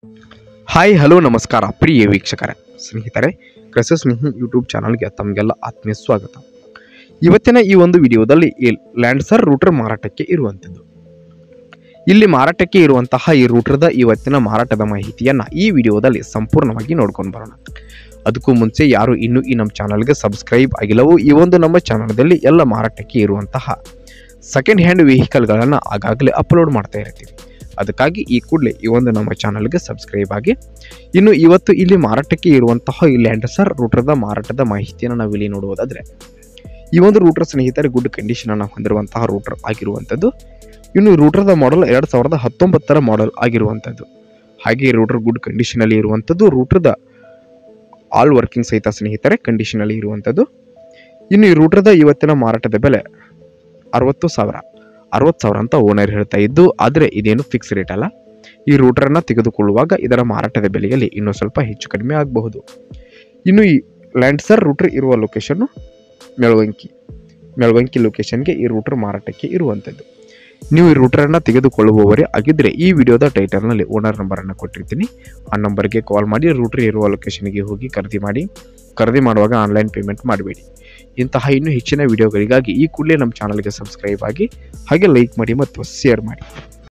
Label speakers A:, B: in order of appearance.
A: hi hello ನಮಸ್ಕಾರ ಪ್ರಿಯ ವೀಕ್ಷಕರೇ ಸ್ನೇಹಿತರೆ ಕೃಷಿ ಸ್ನೇಹಿ ಯೂಟ್ಯೂಬ್ ಚಾನಲ್ಗೆ ತಮಗೆಲ್ಲ ಆತ್ಮೀಯ ಸ್ವಾಗತ ಇವತ್ತಿನ ಈ ಒಂದು ವಿಡಿಯೋದಲ್ಲಿ ಈ ಲ್ಯಾಂಡ್ಸರ್ ರೂಟರ್ ಮಾರಾಟಕ್ಕೆ ಇರುವಂಥದ್ದು ಇಲ್ಲಿ ಮಾರಾಟಕ್ಕೆ ಇರುವಂತಹ ಈ ರೂಟರ್ದ ಇವತ್ತಿನ ಮಾರಾಟದ ಮಾಹಿತಿಯನ್ನು ಈ ವಿಡಿಯೋದಲ್ಲಿ ಸಂಪೂರ್ಣವಾಗಿ ನೋಡ್ಕೊಂಡು ಬರೋಣ ಅದಕ್ಕೂ ಮುಂಚೆ ಯಾರು ಇನ್ನೂ ಈ ನಮ್ಮ ಚಾನಲ್ಗೆ ಸಬ್ಸ್ಕ್ರೈಬ್ ಆಗಿಲ್ಲವೋ ಈ ಒಂದು ನಮ್ಮ ಚಾನಲ್ದಲ್ಲಿ ಎಲ್ಲ ಮಾರಾಟಕ್ಕೆ ಇರುವಂತಹ ಸೆಕೆಂಡ್ ಹ್ಯಾಂಡ್ ವೆಹಿಕಲ್ಗಳನ್ನು ಆಗಾಗಲೇ ಅಪ್ಲೋಡ್ ಮಾಡ್ತಾ ಇರ್ತೀವಿ ಅದಕ್ಕಾಗಿ ಈ ಕೂಡಲೇ ಈ ಒಂದು ನಮ್ಮ ಚಾನಲ್ಗೆ ಸಬ್ಸ್ಕ್ರೈಬ್ ಆಗಿ ಇನ್ನು ಇವತ್ತು ಇಲ್ಲಿ ಮಾರಾಟಕ್ಕೆ ಇರುವಂತಹ ಈ ಲ್ಯಾಂಡಸರ್ ರೂಟರ್ದ ಮಾರಾಟದ ಮಾಹಿತಿಯನ್ನು ನಾವು ಇಲ್ಲಿ ನೋಡುವುದಾದ್ರೆ ಈ ಒಂದು ರೂಟರ್ ಸ್ನೇಹಿತರೆ ಗುಡ್ ಕಂಡೀಷನ್ ಅನ್ನು ಹೊಂದಿರುವಂತಹ ರೂಟರ್ ಆಗಿರುವಂಥದ್ದು ಇನ್ನು ಈ ರೂಟರ್ದ ಮಾಡೆಲ್ ಎರಡು ಸಾವಿರದ ಹತ್ತೊಂಬತ್ತರ ಮಾಡೆಲ್ ಆಗಿರುವಂಥದ್ದು ಹಾಗೆ ಈ ರೂಟರ್ ಗುಡ್ ಕಂಡೀಷನಲ್ಲಿ ಇರುವಂಥದ್ದು ರೂಟರ್ದ ಆಲ್ ವರ್ಕಿಂಗ್ ಸಹಿತ ಸ್ನೇಹಿತರೆ ಕಂಡೀಷನಲ್ಲಿ ಇರುವಂಥದ್ದು ಇನ್ನು ಈ ರೂಟರ್ದ ಇವತ್ತಿನ ಮಾರಾಟದ ಬೆಲೆ ಅರವತ್ತು ಸಾವಿರ ಅರವತ್ತು ಸಾವಿರ ಅಂತ ಓನರ್ ಹೇಳ್ತಾ ಇದ್ದು ಆದರೆ ಇದೇನು ಫಿಕ್ಸ್ ರೇಟ್ ಅಲ್ಲ ಈ ರೂಟರನ್ನು ತೆಗೆದುಕೊಳ್ಳುವಾಗ ಇದರ ಮಾರಾಟದ ಬೆಲೆಯಲ್ಲಿ ಇನ್ನೂ ಸ್ವಲ್ಪ ಹೆಚ್ಚು ಕಡಿಮೆ ಆಗಬಹುದು ಇನ್ನು ಈ ಲ್ಯಾಂಡ್ಸರ್ ರೂಟರ್ ಇರುವ ಲೊಕೇಶನ್ನು ಮೆಳವಂಕಿ ಮೆಳವಂಕಿ ಲೊಕೇಶನ್ಗೆ ಈ ರೂಟರ್ ಮಾರಾಟಕ್ಕೆ ಇರುವಂಥದ್ದು ನೀವು ಈ ರೂಟರನ್ನು ತೆಗೆದುಕೊಳ್ಳುವವರೇ ಆಗಿದ್ದರೆ ಈ ವಿಡಿಯೋದ ಟೈಟಲ್ನಲ್ಲಿ ಓನರ್ ನಂಬರನ್ನು ಕೊಟ್ಟಿರ್ತೀನಿ ಆ ನಂಬರ್ಗೆ ಕಾಲ್ ಮಾಡಿ ರೂಟರ್ ಇರುವ ಲೊಕೇಶನ್ಗೆ ಹೋಗಿ ಖರೀದಿ ಮಾಡಿ ಖರೀದಿ ಮಾಡುವಾಗ ಆನ್ಲೈನ್ ಪೇಮೆಂಟ್ ಮಾಡಬೇಡಿ ಇಂತಹ ಇನ್ನೂ ಹೆಚ್ಚಿನ ವಿಡಿಯೋಗಳಿಗಾಗಿ ಈ ಕೂಡಲೇ ನಮ್ಮ ಚಾನಲ್ಗೆ ಸಬ್ಸ್ಕ್ರೈಬ್ ಆಗಿ ಹಾಗೆ ಲೈಕ್ ಮಾಡಿ ಮತ್ತು ಶೇರ್ ಮಾಡಿ